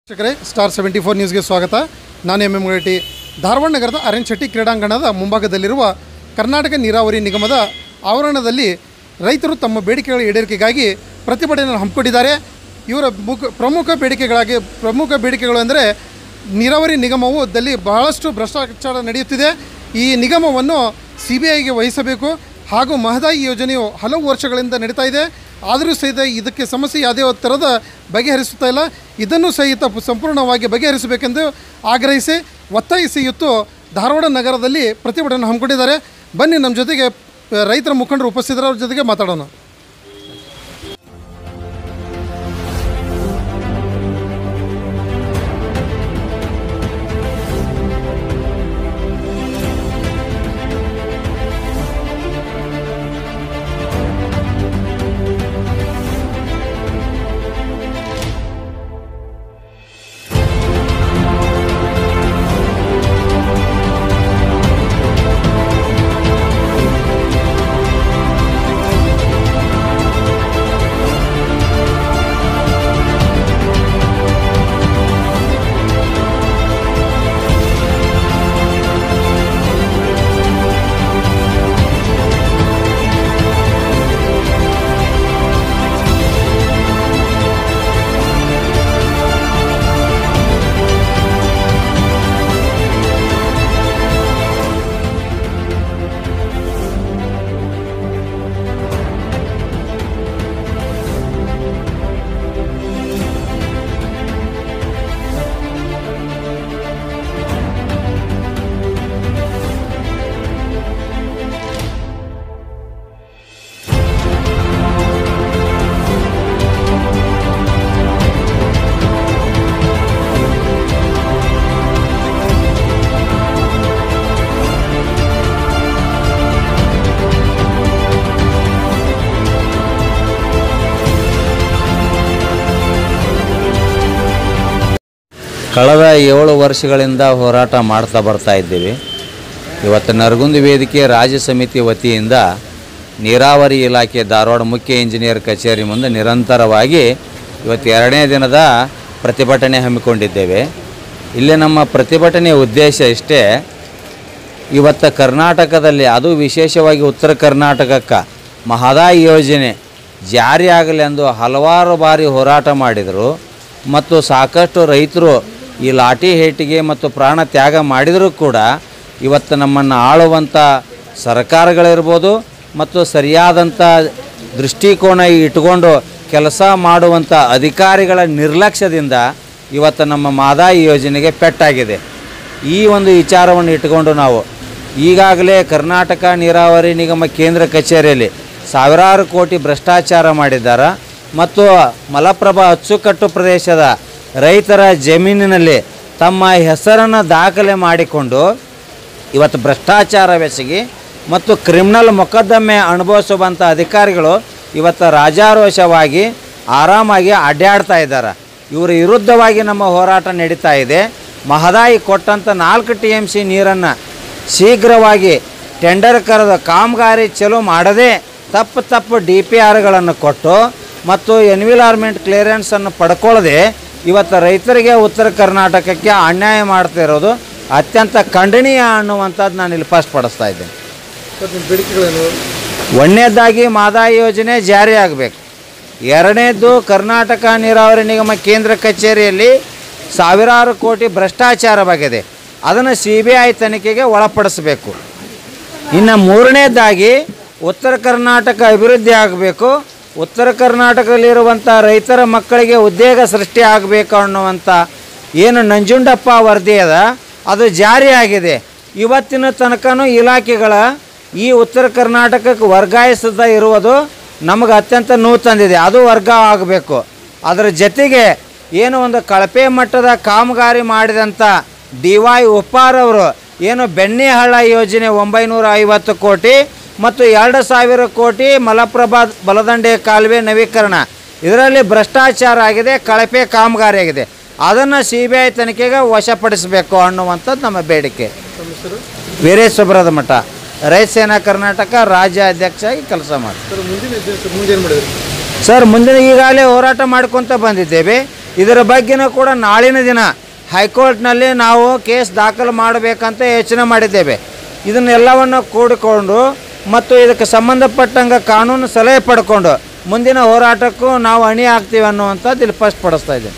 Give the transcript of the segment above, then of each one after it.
ವೀಕ್ಷಕರೇ star seventy four ನ್ಯೂಸ್ಗೆ ಸ್ವಾಗತ ನಾನು ಎಂ ಎಂ ಮುರಟಿ ಧಾರವಾಡ ನಗರದ ಅರಣ್ಯ ಶೆಟ್ಟಿ ಕ್ರೀಡಾಂಗಣದ ಮುಂಭಾಗದಲ್ಲಿರುವ ಕರ್ನಾಟಕ ನೀರಾವರಿ ನಿಗಮದ ಆವರಣದಲ್ಲಿ ರೈತರು ತಮ್ಮ ಬೇಡಿಕೆಗಳ ಈಡೇರಿಕೆಗಾಗಿ ಪ್ರತಿಭಟನೆಯನ್ನು ಹಮ್ಮಿಕೊಂಡಿದ್ದಾರೆ ಇವರ ಮುಖ ಪ್ರಮುಖ ಬೇಡಿಕೆಗಳಾಗಿ ಪ್ರಮುಖ ಬೇಡಿಕೆಗಳು ಅಂದರೆ ನೀರಾವರಿ ನಿಗಮವು ದಲ್ಲಿ ಬಹಳಷ್ಟು ಭ್ರಷ್ಟಾಚಾರ ನಡೆಯುತ್ತಿದೆ ಈ ನಿಗಮವನ್ನು ಸಿ ಬಿ ಐಗೆ ವಹಿಸಬೇಕು ಹಾಗೂ ಮಹದಾಯಿ ಯೋಜನೆಯು ಹಲವು ವರ್ಷಗಳಿಂದ ನಡೀತಾ ಇದೆ ಆದರೂ ಸಹಿತ ಇದಕ್ಕೆ ಸಮಸ್ಯೆ ಯಾವುದೇ ಥರದ ಬಗೆಹರಿಸುತ್ತಾ ಇಲ್ಲ ಇದನ್ನು ಸಹಿತ ಪು- ಸಂಪೂರ್ಣವಾಗಿ ಬಗೆಹರಿಸಬೇಕೆಂದು ಆಗ್ರಹಿಸಿ ಒತ್ತಾಯಿಸಿ ಇವತ್ತು ಧಾರವಾಡ ನಗರದಲ್ಲಿ ಪ್ರತಿಭಟನೆ ಹಮ್ಮಿಕೊಂಡಿದ್ದಾರೆ ಬನ್ನಿ ನಮ್ಮ ಜೊತೆಗೆ ಆ, ರೈತರ ಮುಖಂಡರು ಉಪಸ್ಥಿತರವ್ರ ಜೊತೆಗೆ ಮಾತಾಡೋಣ ಕಳೆದ ಏಳು ವರ್ಷಗಳಿಂದ ಹೋರಾಟ ಮಾಡ್ತಾ ಬರ್ತಾ ಇದ್ದೀವಿ ಇವತ್ತು ನರಗುಂದ ವೇದಿಕೆ ರಾಜ್ಯ ಸಮಿತಿ ವತಿಯಿಂದ ನೀರಾವರಿ ಇಲಾಖೆ ಧಾರವಾಡ ಮುಖ್ಯ ಇಂಜಿನಿಯರ್ ಕಚೇರಿ ಮುಂದೆ ನಿರಂತರವಾಗಿ ಇವತ್ತು ಎರಡನೇ ದಿನದ ಪ್ರತಿಭಟನೆ ಹಮ್ಮಿಕೊಂಡಿದ್ದೇವೆ ಇಲ್ಲಿ ನಮ್ಮ ಪ್ರತಿಭಟನೆಯ ಉದ್ದೇಶ ಇಷ್ಟೇ ಇವತ್ತು ಕರ್ನಾಟಕದಲ್ಲಿ ಅದು ವಿಶೇಷವಾಗಿ ಉತ್ತರ ಕರ್ನಾಟಕಕ್ಕೆ ಮಹದಾಯಿ ಯೋಜನೆ ಜಾರಿಯಾಗಲಿ ಎಂದು ಹಲವಾರು ಬಾರಿ ಹೋರಾಟ ಮಾಡಿದರು ಮತ್ತು ಸಾಕಷ್ಟು ರೈತರು ಈ ಲಾಠಿ ಹೇಟಿಗೆ ಮತ್ತು ಪ್ರಾಣ ತ್ಯಾಗ ಮಾಡಿದರೂ ಕೂಡ ಇವತ್ತು ನಮ್ಮನ್ನು ಆಳುವಂಥ ಸರ್ಕಾರಗಳಿರ್ಬೋದು ಮತ್ತು ಸರಿಯಾದಂಥ ದೃಷ್ಟಿಕೋನ ಇಟ್ಕೊಂಡು ಕೆಲಸ ಮಾಡುವಂಥ ಅಧಿಕಾರಿಗಳ ನಿರ್ಲಕ್ಷ್ಯದಿಂದ ಇವತ್ತು ನಮ್ಮ ಮಹದಾಯಿ ಯೋಜನೆಗೆ ಪೆಟ್ಟಾಗಿದೆ ಈ ಒಂದು ವಿಚಾರವನ್ನು ಇಟ್ಟುಕೊಂಡು ನಾವು ಈಗಾಗಲೇ ಕರ್ನಾಟಕ ನೀರಾವರಿ ನಿಗಮ ಕೇಂದ್ರ ಕಚೇರಿಯಲ್ಲಿ ಸಾವಿರಾರು ಕೋಟಿ ಭ್ರಷ್ಟಾಚಾರ ಮಾಡಿದ್ದಾರೆ ಮತ್ತು ಮಲಪ್ರಭಾ ಅಚ್ಚುಕಟ್ಟು ಪ್ರದೇಶದ ರೈತರ ಜಮೀನಿನಲ್ಲಿ ತಮ್ಮ ಹೆಸರನ್ನು ದಾಖಲೆ ಮಾಡಿಕೊಂಡು ಇವತ್ತು ಭ್ರಷ್ಟಾಚಾರವೆಸಗಿ ಮತ್ತು ಕ್ರಿಮಿನಲ್ ಮೊಕದ್ದಮೆ ಅನುಭವಿಸುವಂಥ ಅಧಿಕಾರಿಗಳು ಇವತ್ತು ರಾಜಾರೋಷವಾಗಿ ಆರಾಮಾಗಿ ಅಡ್ಡಾಡ್ತಾ ಇದ್ದಾರೆ ಇವರ ವಿರುದ್ಧವಾಗಿ ನಮ್ಮ ಹೋರಾಟ ನಡೀತಾ ಇದೆ ಮಹದಾಯಿ ಕೊಟ್ಟಂಥ ನಾಲ್ಕು ಟಿ ಎಮ್ ಸಿ ನೀರನ್ನು ಶೀಘ್ರವಾಗಿ ಟೆಂಡರ್ ಕರೆದ ಕಾಮಗಾರಿ ಚಲೋ ಮಾಡದೆ ತಪ್ಪು ತಪ್ಪು ಡಿ ಪಿ ಆರ್ಗಳನ್ನು ಕೊಟ್ಟು ಮತ್ತು ಎನ್ವಿಲಾರ್ಮೆಂಟ್ ಕ್ಲಿಯರೆನ್ಸನ್ನು ಪಡ್ಕೊಳ್ಳದೆ ಇವತ್ತು ರೈತರಿಗೆ ಉತ್ತರ ಕರ್ನಾಟಕಕ್ಕೆ ಅನ್ಯಾಯ ಮಾಡ್ತಾ ಇರೋದು ಅತ್ಯಂತ ಖಂಡನೀಯ ಅನ್ನುವಂಥದ್ದು ನಾನು ಇಲ್ಲಿ ಸ್ಪಷ್ಟಪಡಿಸ್ತಾ ಇದ್ದೇನೆ ಬೇಡಿಕೆಗಳೇನು ಒಂದನೇದಾಗಿ ಮಾದಾಯಿ ಯೋಜನೆ ಜಾರಿ ಆಗಬೇಕು ಎರಡನೇದ್ದು ಕರ್ನಾಟಕ ನೀರಾವರಿ ನಿಗಮ ಕೇಂದ್ರ ಕಚೇರಿಯಲ್ಲಿ ಸಾವಿರಾರು ಕೋಟಿ ಭ್ರಷ್ಟಾಚಾರವಾಗಿದೆ ಅದನ್ನು ಸಿ ಬಿ ಐ ತನಿಖೆಗೆ ಒಳಪಡಿಸಬೇಕು ಇನ್ನು ಮೂರನೇದಾಗಿ ಉತ್ತರ ಕರ್ನಾಟಕ ಅಭಿವೃದ್ಧಿ ಆಗಬೇಕು ಉತ್ತರ ಕರ್ನಾಟಕದಲ್ಲಿರುವಂಥ ರೈತರ ಮಕ್ಕಳಿಗೆ ಉದ್ಯೋಗ ಸೃಷ್ಟಿ ಆಗಬೇಕು ಅನ್ನುವಂಥ ಏನು ನಂಜುಂಡಪ್ಪ ವರದಿ ಅದ ಅದು ಜಾರಿಯಾಗಿದೆ ಇವತ್ತಿನ ತನಕನೂ ಇಲಾಖೆಗಳ ಈ ಉತ್ತರ ಕರ್ನಾಟಕಕ್ಕೆ ವರ್ಗಾಯಿಸದ ಇರುವುದು ನಮಗೆ ಅತ್ಯಂತ ನೋವು ತಂದಿದೆ ಅದು ವರ್ಗ ಆಗಬೇಕು ಅದರ ಜೊತೆಗೆ ಏನು ಒಂದು ಕಳಪೆ ಮಟ್ಟದ ಕಾಮಗಾರಿ ಮಾಡಿದಂಥ ಡಿ ವೈ ಉಪ್ಪಾರ್ ಅವರು ಏನು ಬೆಣ್ಣೆಹಳ್ಳ ಯೋಜನೆ ಒಂಬೈನೂರ ಐವತ್ತು ಕೋಟಿ ಮತ್ತು ಎರಡು ಸಾವಿರ ಕೋಟಿ ಮಲಪ್ರಭಾ ಬಲದಂಡೆ ಕಾಲುವೆ ನವೀಕರಣ ಇದರಲ್ಲಿ ಭ್ರಷ್ಟಾಚಾರ ಆಗಿದೆ ಕಳಪೆ ಕಾಮಗಾರಿ ಆಗಿದೆ ಅದನ್ನು ಸಿ ಬಿ ಐ ತನಿಖೆಗೆ ವಶಪಡಿಸಬೇಕು ಅನ್ನುವಂಥದ್ದು ನಮ್ಮ ಬೇಡಿಕೆ ವೀರೇಶ್ವರದ ಮಠ ರೈತ ಸೇನಾ ಕರ್ನಾಟಕ ರಾಜ್ಯ ಅಧ್ಯಕ್ಷ ಆಗಿ ಕೆಲಸ ಮಾಡಿ ಸರ್ ಮುಂದಿನ ಮುಂದೆ ಏನು ಮಾಡಿದ್ರಿ ಸರ್ ಮುಂದಿನ ಈಗಾಗಲೇ ಹೋರಾಟ ಮಾಡ್ಕೊತ ಬಂದಿದ್ದೇವೆ ಇದರ ಬಗ್ಗೆನೂ ಕೂಡ ನಾಳಿನ ದಿನ ಹೈಕೋರ್ಟ್ನಲ್ಲಿ ನಾವು ಕೇಸ್ ದಾಖಲು ಮಾಡಬೇಕಂತ ಯೋಚನೆ ಮಾಡಿದ್ದೇವೆ ಇದನ್ನೆಲ್ಲವನ್ನು ಕೂಡಿಕೊಂಡು ಮತ್ತು ಇದಕ್ಕೆ ಸಂಬಂಧಪಟ್ಟಂಗೆ ಕಾನೂನು ಸಲಹೆ ಪಡ್ಕೊಂಡು ಮುಂದಿನ ಹೋರಾಟಕ್ಕೂ ನಾವು ಅಣಿ ಆಗ್ತೀವಿ ಅನ್ನುವಂಥದ್ದು ಇಲ್ಲಿ ಫಸ್ಟ್ ಪಡಿಸ್ತಾ ಇದ್ದೇನೆ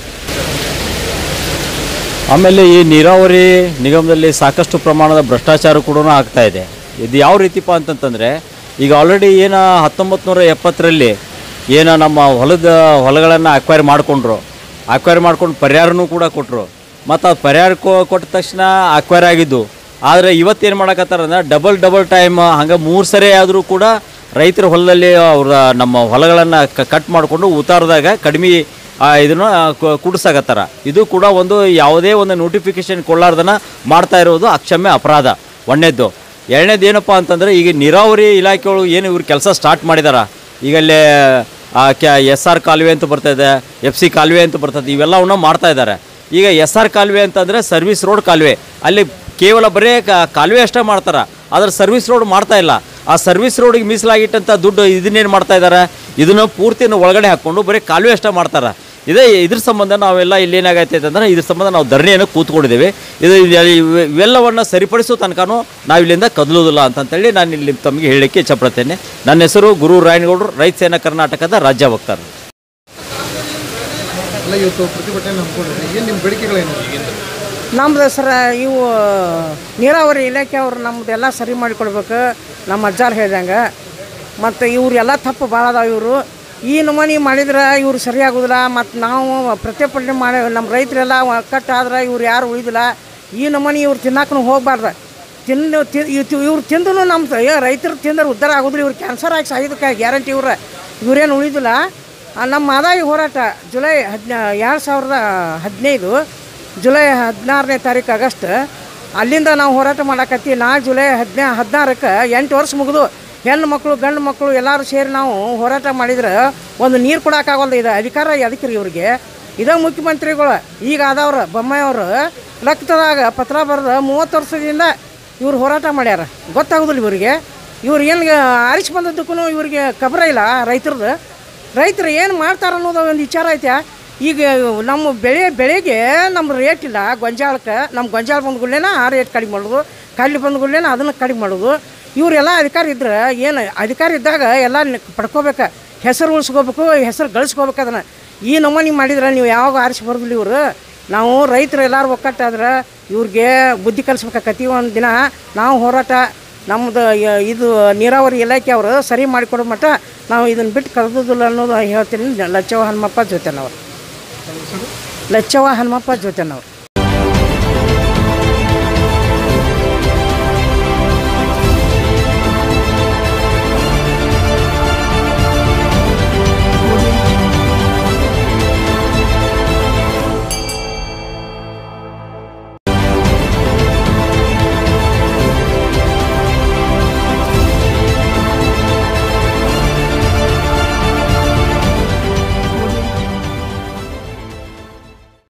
ಆಮೇಲೆ ಈ ನೀರಾವರಿ ನಿಗಮದಲ್ಲಿ ಸಾಕಷ್ಟು ಪ್ರಮಾಣದ ಭ್ರಷ್ಟಾಚಾರ ಕೂಡ ಆಗ್ತಾ ಇದೆ ಇದು ಯಾವ ರೀತಿಪ್ಪ ಅಂತಂತಂದರೆ ಈಗ ಆಲ್ರೆಡಿ ಏನು ಹತ್ತೊಂಬತ್ತು ನೂರ ಎಪ್ಪತ್ತರಲ್ಲಿ ಏನು ನಮ್ಮ ಹೊಲದ ಹೊಲಗಳನ್ನು ಅಕ್ವೈರ್ ಮಾಡಿಕೊಂಡ್ರು ಅಕ್ವೈರ್ ಮಾಡ್ಕೊಂಡು ಪರಿಹಾರನೂ ಕೂಡ ಕೊಟ್ಟರು ಮತ್ತು ಆ ಪರಿಹಾರ ಕೊ- ಕೊಟ್ಟ ತಕ್ಷಣ ಅಕ್ವೈರ್ ಆಗಿದ್ದು ಆದರೆ ಇವತ್ತೇನು ಮಾಡಕತ್ತಾರ ಅಂದ್ರೆ ಡಬಲ್ ಡಬಲ್ ಟೈಮ್ ಹಂಗೆ ಮೂರು ಸರಿ ಆದರೂ ಕೂಡ ರೈತರ ಹೊಲದಲ್ಲಿ ಅವ್ರ ನಮ್ಮ ಹೊಲಗಳನ್ನು ಕಟ್ ಮಾಡಿಕೊಂಡು ಉತ್ತಾರದಾಗ ಕಡಿಮೆ ಆ, ಇದನ್ನು ಕು- ಕುಡ್ಸಾಕತ್ತಾರ ಇದು ಕೂಡ ಒಂದು ಯಾವುದೇ ಒಂದು ನೋಟಿಫಿಕೇಶನ್ ಕೊಡಲಾರ್ದನ ಮಾಡ್ತಾ ಇರೋದು ಅಕ್ಷಮ್ಯ ಅಪರಾಧ ಒಂದನೇದ್ದು ಎರಡನೇದು ಏನಪ್ಪ ಅಂತಂದರೆ ಈಗ ನೀರಾವರಿ ಇಲಾಖೆಯೊಳಗೆ ಏನು ಇವ್ರು ಕೆಲಸ ಸ್ಟಾರ್ಟ್ ಮಾಡಿದಾರ ಈಗ ಅಲ್ಲಿ ಕ್ಯಾ ಎಸ್ ಆರ್ ಕಾಲುವೆ ಅಂತ ಬರ್ತದೆ ಎಫ್ ಸಿ ಕಾಲುವೆ ಅಂತ ಬರ್ತದೆ ಇವೆಲ್ಲವನ್ನ ಮಾಡ್ತಾ ಇದ್ದಾರೆ ಈಗ ಎಸ್ ಆರ್ ಕಾಲುವೆ ಅಂತಂದರೆ ಸರ್ವಿಸ್ ರೋಡ್ ಕಾಲುವೆ ಅಲ್ಲಿ ಕೇವಲ ಬರೀ ಕ- ಕಾಲುವೆ ಅಷ್ಟೇ ಮಾಡ್ತಾರೆ ಆದರೆ ಸರ್ವಿಸ್ ರೋಡ್ ಮಾಡ್ತಾ ಇಲ್ಲ ಆ ಸರ್ವಿಸ್ ರೋಡಿಗೆ ಮೀಸಲಾಗಿಟ್ಟಂಥ ದುಡ್ಡು ಇದನ್ನೇನು ಮಾಡ್ತಾ ಇದ್ದಾರೆ ಇದನ್ನು ಪೂರ್ತಿಯನ್ನು ಒಳಗಡೆ ಹಾಕ್ಕೊಂಡು ಬರೀ ಕಾಲುವೆ ಅಷ್ಟೇ ಮಾಡ್ತಾರೆ ಇದೇ ಇದ್ರ ಸಂಬಂಧ ನಾವೆಲ್ಲ ಇಲ್ಲಿ ಏನಾಗೈತೆ ಅಂದರೆ ಇದ್ರ ಸಂಬಂಧ ನಾವು ಧರಣಿಯನ್ನು ಕೂತ್ಕೊಂಡಿದ್ದೇವೆ ಇದು ಇವೆ- ಇವೆಲ್ಲವನ್ನು ಸರಿಪಡಿಸೋ ತನಕನೂ ನಾವು ಇಲ್ಲಿಂದ ಕದಲೋದಿಲ್ಲ ಅಂತಂತೇಳಿ ನಾನು ಇಲ್ಲಿ ತಮಗೆ ಹೇಳಲಿಕ್ಕೆ ಇಚ್ಛಪಡ್ತೇನೆ ನನ್ನ ಹೆಸರು ಗುರು ರಾಯನಗೌಡರು ರೈತ ಸೇನಾ ಕರ್ನಾಟಕದ ರಾಜ್ಯ ವಕ್ತಾರರು ಎಲ್ಲ ಇವತ್ತು ಪ್ರತಿಭಟನೆ ಹಮ್ಮಿಕೊಂಡಿದ್ರಿ ಏನು ನಿಮ್ಮ ಬೇಡಿಕೆಗಳೇನು ನಮ್ದು ಸರ ಇವು ನೀರಾವರಿ ಇಲಾಖೆಯವ್ರು ನಮ್ದೆಲ್ಲ ಸರಿ ಮಾಡಿಕೊಡ್ಬೇಕು ನಮ್ಮ ಅಜ್ಜಾರು ಹೇಳ್ದಂಗೆ ಮತ್ತು ಇವ್ರೆಲ್ಲ ತಪ್ಪು ಭಾಳ ಅದಾವ ಇವರು ಈ ನಮೂನಿ ಮಾಡಿದ್ರೆ ಇವ್ರು ಸರಿ ಆಗೋದಿಲ್ಲ ಮತ್ತು ನಾವು ಪ್ರತಿಭಟನೆ ಮಾಡಿ ನಮ್ಮ ರೈತರೆಲ್ಲ ಒಕ್ಕಟ್ಟಾದ್ರೆ ಇವ್ರು ಯಾರು ಉಳಿದಿಲ್ಲ ಈ ನಮೂನಿ ಇವ್ರು ತಿನ್ನಕ್ಕೂ ಹೋಗ್ಬಾರ್ದು ತಿಂದು ಇವ್ರು ತಿಂದು ನಮ್ಮ ಏ ರೈತರು ತಿಂದ್ರೆ ಉದ್ಧಾರ ಆಗೋದಿಲ್ಲ ಇವ್ರು ಕ್ಯಾನ್ಸರ್ ಆಗಿ ಸಾಯೋದಕ್ಕೆ ಗ್ಯಾರಂಟಿ ಇವ್ರು ಇವ್ರೇನು ಉಳಿದಿಲ್ಲ ಆ, ನಮ್ಮ ಆದಾಯ ಹೋರಾಟ ಜುಲೈ ಹದಿನ ಎರಡು ಸಾವಿರದ ಹದಿನೈದು ಜುಲೈ ಹದಿನಾರನೇ ತಾರೀಕು ಆಗಸ್ಟ್ ಅಲ್ಲಿಂದ ನಾವು ಹೋರಾಟ ಮಾಡಕತ್ತಿ ನಾ ಜುಲೈ ಹದಿನಾ ಹದಿನಾರಕ್ಕೆ ಎಂಟು ವರ್ಷ ಮುಗಿದು ಹೆಣ್ಣು ಮಕ್ಕಳು ಗಂಡು ಮಕ್ಕಳು ಎಲ್ಲರೂ ಸೇರಿ ನಾವು ಹೋರಾಟ ಮಾಡಿದ್ರೆ ಒಂದು ನೀರು ಕೊಡೋಕ್ಕಾಗಲ್ಲ ಇದು ಅಧಿಕಾರ ಅದಕ್ಕೆ ರೀ ಇವ್ರಿಗೆ ಇದೇ ಮುಖ್ಯಮಂತ್ರಿಗಳು ಈಗ ಆದವ್ರು ಬೊಮ್ಮಾಯಿಯವರು ರಕ್ತದಾಗ ಪತ್ರ ಬರೆದು ಮೂವತ್ತು ವರ್ಷದಿಂದ ಇವ್ರು ಹೋರಾಟ ಮಾಡ್ಯಾರ ಗೊತ್ತಾಗೋದಿಲ್ಲ ಇವರಿಗೆ ಇವ್ರು ಏನು ಆರಿಸಿ ಬಂದದ್ದಕ್ಕೂ ಇವರಿಗೆ ಖಬರ ಇಲ್ಲ ರೈತರದ್ದು ರೈತರು ಏನು ಮಾಡ್ತಾರೆ ಅನ್ನೋದು ಒಂದು ವಿಚಾರ ಐತೆ ಈಗ ನಮ್ಮ ಬೆಳೆ ಬೆಳೆಗೆ ನಮ್ಮ ರೇಟ್ ಇಲ್ಲ ಗೊಂಜಾಳಕ್ಕೆ ನಮ್ಮ ಗೊಂಜಾಳ ಬಂದ್ಗುಳ್ಳೇನ ಆ ರೇಟ್ ಕಡಿಮೆ ಮಾಡೋದು ಕಡ್ಲಿ ಬಂದ್ಗುಳ್ಳೇನ ಅದನ್ನು ಕಡಿಮೆ ಮಾಡೋದು ಇವರೆಲ್ಲ ಅಧಿಕಾರ ಇದ್ರೆ ಏನು ಅಧಿಕಾರ ಇದ್ದಾಗ ಎಲ್ಲ ನಿ- ಪಡ್ಕೋಬೇಕು ಹೆಸರು ಉಳಿಸ್ಕೋಬೇಕು ಹೆಸರು ಗಳಿಸ್ಕೋಬೇಕು ಅದನ್ನು ಈ ನಮೂನಿ ಮಾಡಿದ್ರೆ ನೀವು ಯಾವಾಗ ಆರಿಸಿ ಬರೋದಿಲ್ಲ ಇವರು ನಾವು ರೈತರು ಎಲ್ಲರೂ ಒಕ್ಕಟ್ಟಾದ್ರೆ ಇವ್ರಿಗೆ ಬುದ್ಧಿ ಕಲಿಸ್ಬೇಕಾಕತಿ ಒಂದು ದಿನ ನಾವು ಹೋರಾಟ ನಮ್ಮದು ಯ- ಇದು ನೀರಾವರಿ ಇಲಾಖೆ ಅವರು ಸರಿ ಮಾಡಿಕೊಡೋ ಮಟ್ಟ ನಾವು ಇದನ್ನು ಬಿಟ್ಟು ಕಳೆದೋದಿಲ್ಲ ಅನ್ನೋದು ಹೇಳ್ತೀನಿ ಲಚ್ಚವ ಹನುಮಪ್ಪ ಜೊತೆನವ್ರು ಲಚ್ಚವ ಹನುಮಪ್ಪ ಜೊತೆನವ್ರು